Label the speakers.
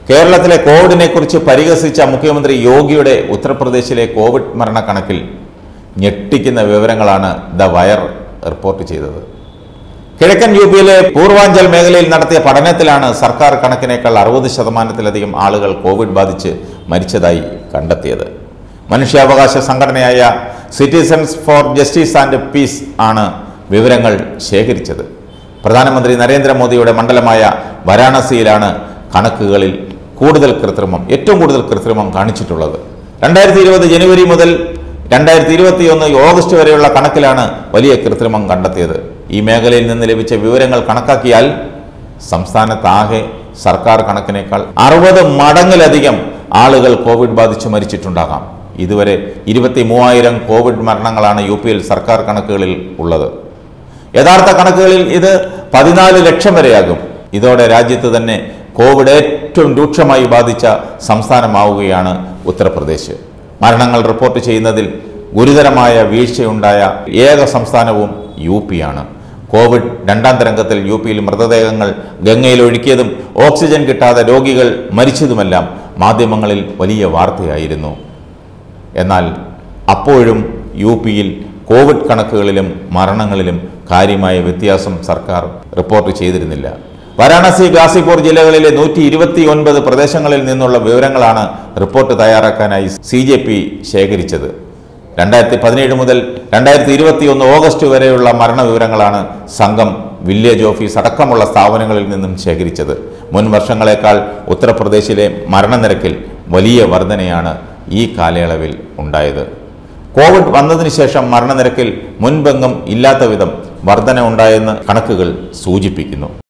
Speaker 1: കേരളത്തിലെ കോവിഡിനെ കുറിച്ച് പരിഹസിച്ച മുഖ്യമന്ത്രി യോഗിയുടെ ഉത്തർപ്രദേശിലെ കോവിഡ് മരണക്കണക്കിൽ ഞെട്ടിക്കുന്ന വിവരങ്ങളാണ് ദ വയർ റിപ്പോർട്ട് ചെയ്തത് കിഴക്കൻ യു പിയിലെ പൂർവാഞ്ചൽ മേഖലയിൽ നടത്തിയ പഠനത്തിലാണ് സർക്കാർ കണക്കിനേക്കാൾ അറുപത് ശതമാനത്തിലധികം ആളുകൾ കോവിഡ് ബാധിച്ച് മരിച്ചതായി കണ്ടെത്തിയത് മനുഷ്യാവകാശ സംഘടനയായ citizens for justice and peace ആണ് വിവരങ്ങൾ ശേഖരിച്ചത് പ്രധാനമന്ത്രി നരേന്ദ്രമോദിയുടെ മണ്ഡലമായ വാരാണസിയിലാണ് കണക്കുകളിൽ കൂടുതൽ കൃത്രിമം ഏറ്റവും കൂടുതൽ കൃത്രിമം കാണിച്ചിട്ടുള്ളത് രണ്ടായിരത്തി ഇരുപത് ജനുവരി മുതൽ രണ്ടായിരത്തി ഇരുപത്തിയൊന്ന് ഓഗസ്റ്റ് വരെയുള്ള കണക്കിലാണ് വലിയ കൃത്രിമം കണ്ടെത്തിയത് ഈ മേഖലയിൽ നിന്ന് ലഭിച്ച വിവരങ്ങൾ കണക്കാക്കിയാൽ സംസ്ഥാനത്താകെ സർക്കാർ കണക്കിനേക്കാൾ അറുപത് മടങ്ങിലധികം ആളുകൾ കോവിഡ് ബാധിച്ച് മരിച്ചിട്ടുണ്ടാകാം ഇതുവരെ ഇരുപത്തി മൂവായിരം കോവിഡ് മരണങ്ങളാണ് യു പിയിൽ സർക്കാർ കണക്കുകളിൽ ഉള്ളത് യഥാർത്ഥ കണക്കുകളിൽ ഇത് പതിനാല് ലക്ഷം വരെയാകും ഇതോടെ രാജ്യത്ത് തന്നെ കോവിഡ് ഏറ്റവും രൂക്ഷമായി ബാധിച്ച സംസ്ഥാനമാവുകയാണ് ഉത്തർപ്രദേശ് മരണങ്ങൾ റിപ്പോർട്ട് ചെയ്യുന്നതിൽ ഗുരുതരമായ വീഴ്ചയുണ്ടായ ഏക സംസ്ഥാനവും യു പിയാണ് കോവിഡ് രണ്ടാം തരംഗത്തിൽ യു പിയിൽ മൃതദേഹങ്ങൾ ഗംഗയിൽ ഒഴുക്കിയതും ഓക്സിജൻ കിട്ടാതെ രോഗികൾ മരിച്ചതുമെല്ലാം മാധ്യമങ്ങളിൽ വലിയ വാർത്തയായിരുന്നു എന്നാൽ അപ്പോഴും യു പിയിൽ കോവിഡ് കണക്കുകളിലും മരണങ്ങളിലും കാര്യമായ വ്യത്യാസം സർക്കാർ റിപ്പോർട്ട് ചെയ്തിരുന്നില്ല വാരാണസി ഗാസിപൂർ ജില്ലകളിലെ നൂറ്റി ഇരുപത്തി ഒൻപത് പ്രദേശങ്ങളിൽ നിന്നുള്ള വിവരങ്ങളാണ് റിപ്പോർട്ട് തയ്യാറാക്കാനായി സി ജെ പി ശേഖരിച്ചത് രണ്ടായിരത്തി പതിനേഴ് മുതൽ രണ്ടായിരത്തി ഇരുപത്തിയൊന്ന് ഓഗസ്റ്റ് വരെയുള്ള മരണവിവരങ്ങളാണ് സംഘം വില്ലേജ് ഓഫീസ് അടക്കമുള്ള സ്ഥാപനങ്ങളിൽ നിന്നും ശേഖരിച്ചത് മുൻ വർഷങ്ങളെക്കാൾ ഉത്തർപ്രദേശിലെ മരണനിരക്കിൽ വലിയ വർധനയാണ് ഈ കാലയളവിൽ ഉണ്ടായത് കോവിഡ് വന്നതിന് ശേഷം മരണനിരക്കിൽ മുൻപെങ്ങും ഇല്ലാത്ത വിധം വർധന ഉണ്ടായെന്ന് കണക്കുകൾ സൂചിപ്പിക്കുന്നു